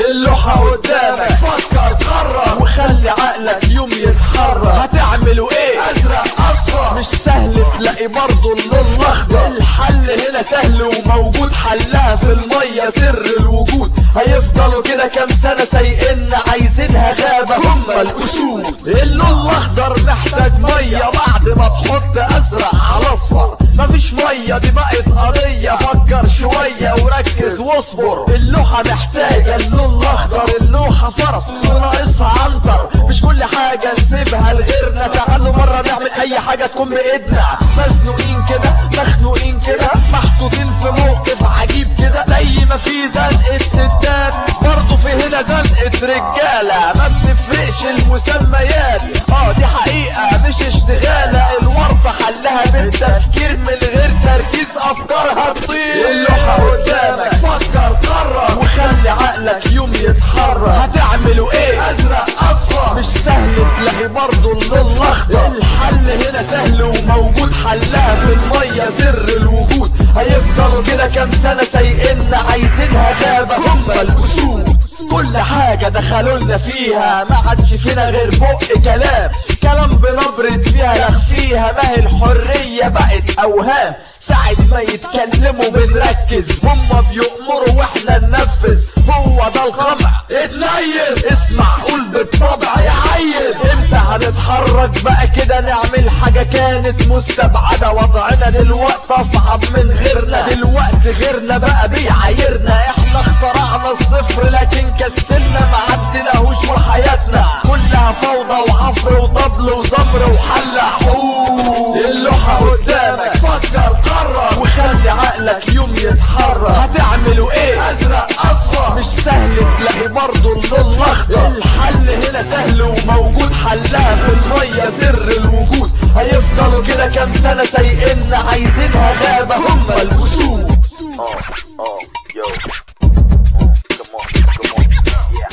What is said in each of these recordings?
اللوحة قدامك فكر قرر وخلي عقلك يوم يتحرك هتعملوا ايه ازرق اصفر مش سهل تلاقي برضه اللون الاخضر الحل هنا سهل وموجود حلها في المية سر الوجود هيفضلوا كده كام سنة سايقين عايزينها غابة هم الاسود اللون الاخضر محتاج مية بعد ما تحط ازرق على اصفر مفيش مية دي بقت قضية فكر شوية وركز واصبر اللوحة محتاجة اللون الاخضر اللوحة فرس وناقصها عنتر مش كل حاجة نسيبها لغيرنا تعالوا مرة نعمل اي حاجة تكون بايدنا مزنوقين كده مخنوقين كده محطوطين في موقف عجيب كده زي ما في زنقة ستات برضه في هنا زنقة رجالة ما بتفرقش المسميات اه دي حقيقة مش اشتغالة الورطة حلها بالتفكير من غير تركيز افكارها تطير اللوحة قدامك فكر قرر وخلي عقلك يوم يتحرك هتعملوا ايه ازرق اصفر مش سهل تلاقي برضه اللون الاخضر الحل هنا سهل وموجود حلها في المية سر الوجود هيفضلوا كده كام سنة سايقين عايزينها غابة هم الاسود كل حاجة دخلوا لنا فيها ما عادش فينا غير بق كلام كلام بنبرد فيها نخفيها ما هي الحرية بقت اوهام ساعة ما يتكلموا بنركز هما بيؤمروا واحنا ننفذ هو ده القمع اتنيل اسمع قول بالطبع يا عيل امتى هنتحرك بقى كده نعمل حاجة كانت مستبعدة وضعنا دلوقتي اصعب من غيرنا دلوقتي غيرنا بقى بيعايرنا احنا اخترعنا الصفر لكن كسلنا ما عدناهوش في حياتنا كلها فوضى وعفر وطبل وزمر وحل حقوق اللوحة قدامك فكر قرر وخلي عقلك يوم يتحرك هتعملوا ايه ازرق اصفر مش سهل تلاقي برضه اللون الاخضر الحل هنا سهل وموجود حلها في المية سر الوجود هيفضلوا كده كام سنة سايقين عايزينها غابة هم الاسود Uh, uh, yo. Uh, come on, come on. Yeah.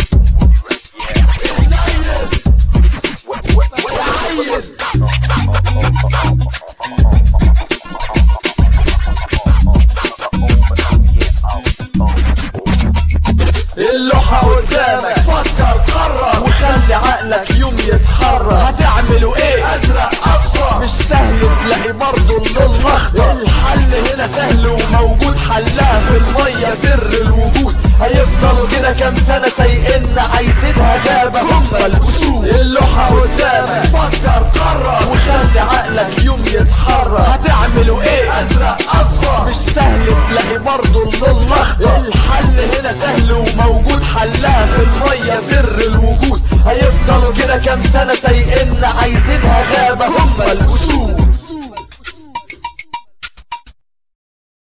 Yeah. What, what, what? اللوحة قدامك فكر قرر وخلي عقلك يوم يتحرك هتعملوا ايه ازرق اصفر مش سهل تلاقي برضه اللون الاخضر الحل هنا سهل وموجود حلها في المية سر الوجود هيفضلوا كده كام سنة سايقين عايزينها غابة هم الاسود اللوحة قدامك فكر قرر وخلي عقلك يوم يتحرك هتعملوا ايه ازرق اصفر مش سهل تلاقي برضه اللون الاخضر الحل هنا سهل وموجود حلها